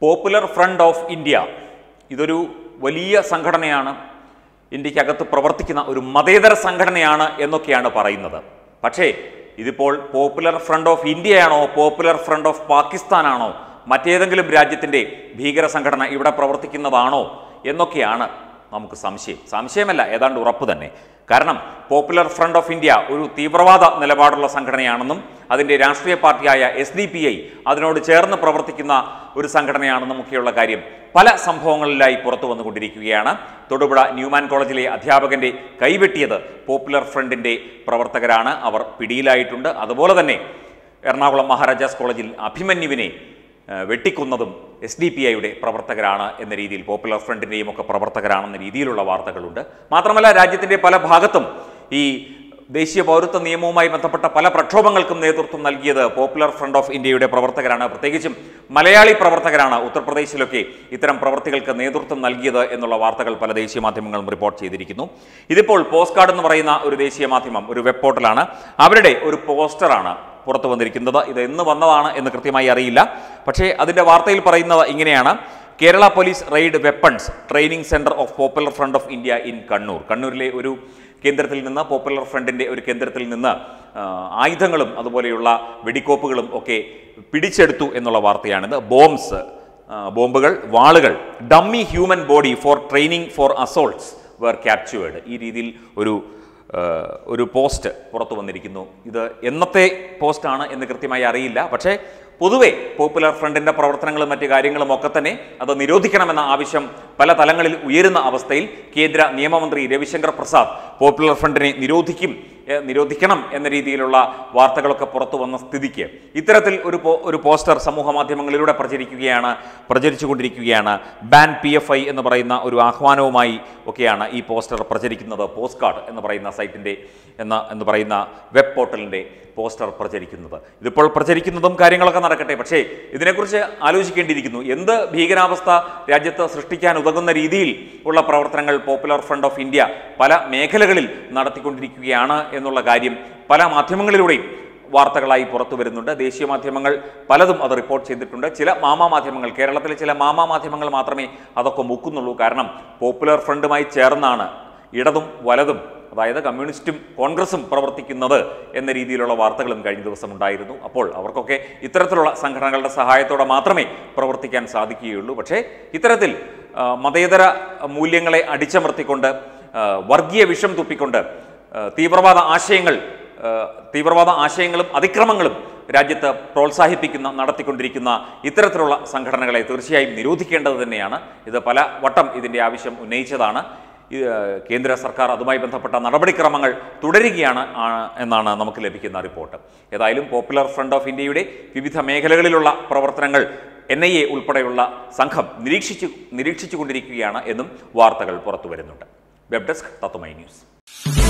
popular front of India ഇതൊരു വലിയ സംഘടനയാണ് ഇന്ത്യക്കകത്ത് പ്രവർത്തിക്കുന്ന ഒരു മതേതര സംഘടനയാണ് എന്നൊക്കെയാണ് പറയുന്നത് പക്ഷേ ഇതിപ്പോൾ പോപ്പുലർ ഫ്രണ്ട് ഓഫ് ഇന്ത്യയാണോ പോപ്പുലർ ഫ്രണ്ട് ഓഫ് പാകിസ്ഥാനാണോ മറ്റേതെങ്കിലും രാജ്യത്തിൻ്റെ ഭീകര സംഘടന ഇവിടെ പ്രവർത്തിക്കുന്നതാണോ എന്നൊക്കെയാണ് നമുക്ക് സംശയം സംശയമല്ല ഏതാണ്ട് ഉറപ്പ് തന്നെ കാരണം പോപ്പുലർ ഫ്രണ്ട് ഓഫ് ഇന്ത്യ ഒരു തീവ്രവാദ നിലപാടുള്ള സംഘടനയാണെന്നും അതിൻ്റെ രാഷ്ട്രീയ പാർട്ടിയായ എസ് ഡി പി ഐ അതിനോട് ചേർന്ന് പ്രവർത്തിക്കുന്ന ഒരു സംഘടനയാണെന്നും ഒക്കെയുള്ള കാര്യം പല സംഭവങ്ങളിലായി പുറത്തു വന്നുകൊണ്ടിരിക്കുകയാണ് തൊടുപുഴ ന്യൂമാൻ കോളേജിലെ അധ്യാപകന്റെ കൈവെട്ടിയത് പോപ്പുലർ ഫ്രണ്ടിന്റെ പ്രവർത്തകരാണ് അവർ പിടിയിലായിട്ടുണ്ട് അതുപോലെ തന്നെ എറണാകുളം മഹാരാജാസ് കോളേജിൽ അഭിമന്യുവിനെ ഏഹ്, വെട്ടിക്കൊന്നതും എസ് ഡി പി ഐയുടെ പ്രവർത്തകരാണ് എന്ന രീതിയിൽ പോപ്പുലർ ഫ്രണ്ടിൻ്റെയും ഒക്കെ പ്രവർത്തകരാണെന്ന രീതിയിലുള്ള വാർത്തകളുണ്ട് മാത്രമല്ല രാജ്യത്തിൻ്റെ പല ഭാഗത്തും ഈ ദേശീയ പൗരത്വ നിയമവുമായി ബന്ധപ്പെട്ട പല പ്രക്ഷോഭങ്ങൾക്കും നേതൃത്വം നൽകിയത് പോപ്പുലർ ഫ്രണ്ട് ഓഫ് ഇന്ത്യയുടെ പ്രവർത്തകരാണ് പ്രത്യേകിച്ചും മലയാളി പ്രവർത്തകരാണ് ഉത്തർപ്രദേശിലൊക്കെ ഇത്തരം പ്രവർത്തികൾക്ക് നേതൃത്വം നൽകിയത് എന്നുള്ള വാർത്തകൾ പല ദേശീയ മാധ്യമങ്ങളും റിപ്പോർട്ട് ചെയ്തിരിക്കുന്നു ഇതിപ്പോൾ പോസ്റ്റ് കാർഡ് എന്ന് പറയുന്ന ഒരു ദേശീയ മാധ്യമം ഒരു വെബ് പോർട്ടലാണ് അവരുടെ ഒരു പോസ്റ്ററാണ് പുറത്തു വന്നിരിക്കുന്നത് ഇത് എന്ന് വന്നതാണ് എന്ന് കൃത്യമായി അറിയില്ല പക്ഷേ അതിൻ്റെ വാർത്തയിൽ പറയുന്നത് ഇങ്ങനെയാണ് Kerala police raid weapons training centre of popular front of India in Kannur കണ്ണൂരിലെ ഒരു കേന്ദ്രത്തിൽ നിന്ന് പോപ്പുലർ ഫ്രണ്ടിൻ്റെ ഒരു കേന്ദ്രത്തിൽ നിന്ന് ആ, ആയുധങ്ങളും അതുപോലെയുള്ള വെടിക്കോപ്പുകളും ഒക്കെ പിടിച്ചെടുത്തു എന്നുള്ള വാർത്തയാണിത് ബോംബ്സ് ആ, ബോംബുകൾ വാളുകൾ dummy human body for training for assaults were captured ഈ രീതിയിൽ ഒരു ആ, ഒരു പോസ്റ്റ് പുറത്തു വന്നിരിക്കുന്നു ഇത് എന്നത്തെ പോസ്റ്റാണ് എന്ന് കൃത്യമായി അറിയില്ല പക്ഷേ പൊതുവെ പോപ്പുലർ ഫ്രണ്ടിൻ്റെ പ്രവർത്തനങ്ങളും മറ്റു കാര്യങ്ങളും ഒക്കെ തന്നെ അത് നിരോധിക്കണമെന്ന ആവശ്യം പല തലങ്ങളിൽ ഉയരുന്ന അവസ്ഥയിൽ കേന്ദ്ര നിയമമന്ത്രി രവിശങ്കർ പ്രസാദ് പോപ്പുലർ ഫ്രണ്ടിനെ നിരോധിക്കും എ, നിരോധിക്കണം എന്ന രീതിയിലുള്ള വാർത്തകളൊക്കെ പുറത്തു വന്ന സ്ഥിതിക്ക് ഇത്തരത്തിൽ ഒരു പോ- ഒരു പോസ്റ്റർ സമൂഹ മാധ്യമങ്ങളിലൂടെ പ്രചരിക്കുകയാണ് പ്രചരിച്ചുകൊണ്ടിരിക്കുകയാണ് ബാൻ പി എഫ് ഐ എന്ന് പറയുന്ന ഒരു ആഹ്വാനവുമായി ഒക്കെയാണ് ഈ പോസ്റ്റർ പ്രചരിക്കുന്നത് പോസ്റ്റ് കാർഡ് എന്ന് പറയുന്ന സൈറ്റിൻ്റെ എന്ന എന്ന് പറയുന്ന വെബ് പോർട്ടലിൻ്റെ പോസ്റ്റർ പ്രചരിക്കുന്നത് ഇതിപ്പോൾ പ്രചരിക്കുന്നതും കാര്യങ്ങളൊക്കെ നടക്കട്ടെ പക്ഷേ ഇതിനെക്കുറിച്ച് ആലോചിക്കേണ്ടിയിരിക്കുന്നു എന്ത് ഭീകരാവസ്ഥ രാജ്യത്ത് സൃഷ്ടിക്കാൻ ഉതകുന്ന രീതിയിൽ ഉള്ള പ്രവർത്തനങ്ങൾ പോപ്പുലർ ഫ്രണ്ട് ഓഫ് ഇന്ത്യ പല മേഖലകളിൽ നടത്തിക്കൊണ്ടിരിക്കുകയാണ് എന്നുള്ള കാര്യം പല മാധ്യമങ്ങളിലൂടെയും വാർത്തകളായി പുറത്തു വരുന്നുണ്ട് ദേശീയ മാധ്യമങ്ങൾ പലതും അത് റിപ്പോർട്ട് ചെയ്തിട്ടുണ്ട് ചില മാമാ മാധ്യമങ്ങൾ കേരളത്തിലെ ചില മാമാ മാധ്യമങ്ങൾ മാത്രമേ അതൊക്കെ മുക്കുന്നുള്ളൂ കാരണം പോപ്പുലർ ഫ്രണ്ടുമായി ചേർന്നാണ് ഇടതും വലതും അതായത് കമ്മ്യൂണിസ്റ്റും കോൺഗ്രസും പ്രവർത്തിക്കുന്നത് എന്ന രീതിയിലുള്ള വാർത്തകളും കഴിഞ്ഞ ദിവസം ഉണ്ടായിരുന്നു അപ്പോൾ അവർക്കൊക്കെ ഇത്തരത്തിലുള്ള സംഘടനകളുടെ സഹായത്തോടെ മാത്രമേ പ്രവർത്തിക്കാൻ സാധിക്കുകയുള്ളൂ പക്ഷേ ഇത്തരത്തിൽ ആ, മതേതര മൂല്യങ്ങളെ അടിച്ചമർത്തിക്കൊണ്ട് ആ, വർഗീയ വിഷം തുപ്പിക്കൊണ്ട് ആ, തീവ്രവാദ ആശയങ്ങൾ ആ, തീവ്രവാദ ആശയങ്ങളും അതിക്രമങ്ങളും രാജ്യത്ത് പ്രോത്സാഹിപ്പിക്കുന്ന നടത്തിക്കൊണ്ടിരിക്കുന്ന ഇത്തരത്തിലുള്ള സംഘടനകളെ തീർച്ചയായും നിരോധിക്കേണ്ടത് തന്നെയാണ് ഇത് പല വട്ടം ഇതിൻ്റെ ആവശ്യം ഉന്നയിച്ചതാണ് ഈ, ആ, കേന്ദ്ര സർക്കാർ അതുമായി ബന്ധപ്പെട്ട നടപടിക്രമങ്ങൾ തുടരുകയാണ് ആ, എന്നാണ് നമുക്ക് ലഭിക്കുന്ന റിപ്പോർട്ട് ഏതായാലും പോപ്പുലർ ഫ്രണ്ട് ഓഫ് ഇന്ത്യയുടെ വിവിധ മേഖലകളിലുള്ള പ്രവർത്തനങ്ങൾ എൻ ഐ എ ഉൾപ്പെടെയുള്ള സംഘം നിരീക്ഷിച്ചു നിരീക്ഷിച്ചുകൊണ്ടിരിക്കുകയാണ് എന്നും വാർത്തകൾ പുറത്തു വരുന്നുണ്ട് വെബ് ഡെസ്ക് തത്തുമൈ ന്യൂസ്